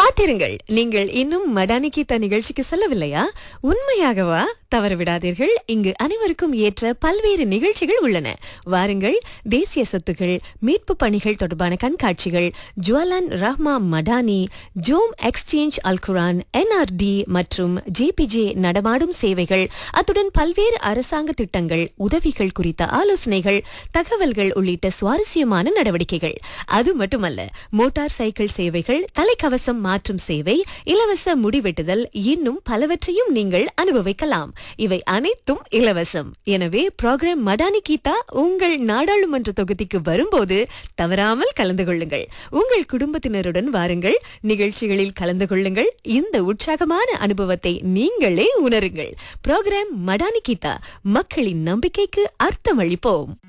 காத்திருங்கள் நீங்கள் இன்னும் மடானி கீதா நிகழ்ச்சிக்கு செல்லவில்லையா உண்மையாகவா தவறவிடாதீர்கள் இங்கு அனைவருக்கும் ஏற்ற பல்வேறு நிகழ்ச்சிகள் உள்ளன வாருங்கள் தேசிய சொத்துகள் மீட்பு பணிகள் தொடர்பான கண்காட்சிகள் ஜுவலன் ரஹ்மா மடானி ஜோம் எக்ஸ்சேஞ்ச் அல்குரான் என்ஆர்டி மற்றும் ஜேபிஜே நடமாடும் சேவைகள் அத்துடன் பல்வேறு அரசாங்க திட்டங்கள் உதவிகள் குறித்த ஆலோசனைகள் தகவல்கள் உள்ளிட்ட சுவாரஸ்யமான நடவடிக்கைகள் அது மட்டுமல்ல மோட்டார் சைக்கிள் சேவைகள் தலைக்கவசம் மாற்றும் சேவை இலவச முடிவெட்டுதல் இன்னும் பலவற்றையும் நீங்கள் அனுபவிக்கலாம் இவை அனைத்தும் இலவசம் எனவே ப்ரோக்ராம் மடானி கீதா உங்கள் நாடாளுமன்ற தொகுதிக்கு வரும்போது தவறாமல் கலந்து கொள்ளுங்கள் உங்கள் குடும்பத்தினருடன் வாருங்கள் நிகழ்ச்சிகளில் கலந்து கொள்ளுங்கள் இந்த உற்சாகமான அனுபவத்தை நீங்களே உணருங்கள் ப்ரோக்ராம் மடானி கீதா மக்களின் நம்பிக்கைக்கு அர்த்தமளிப்போம்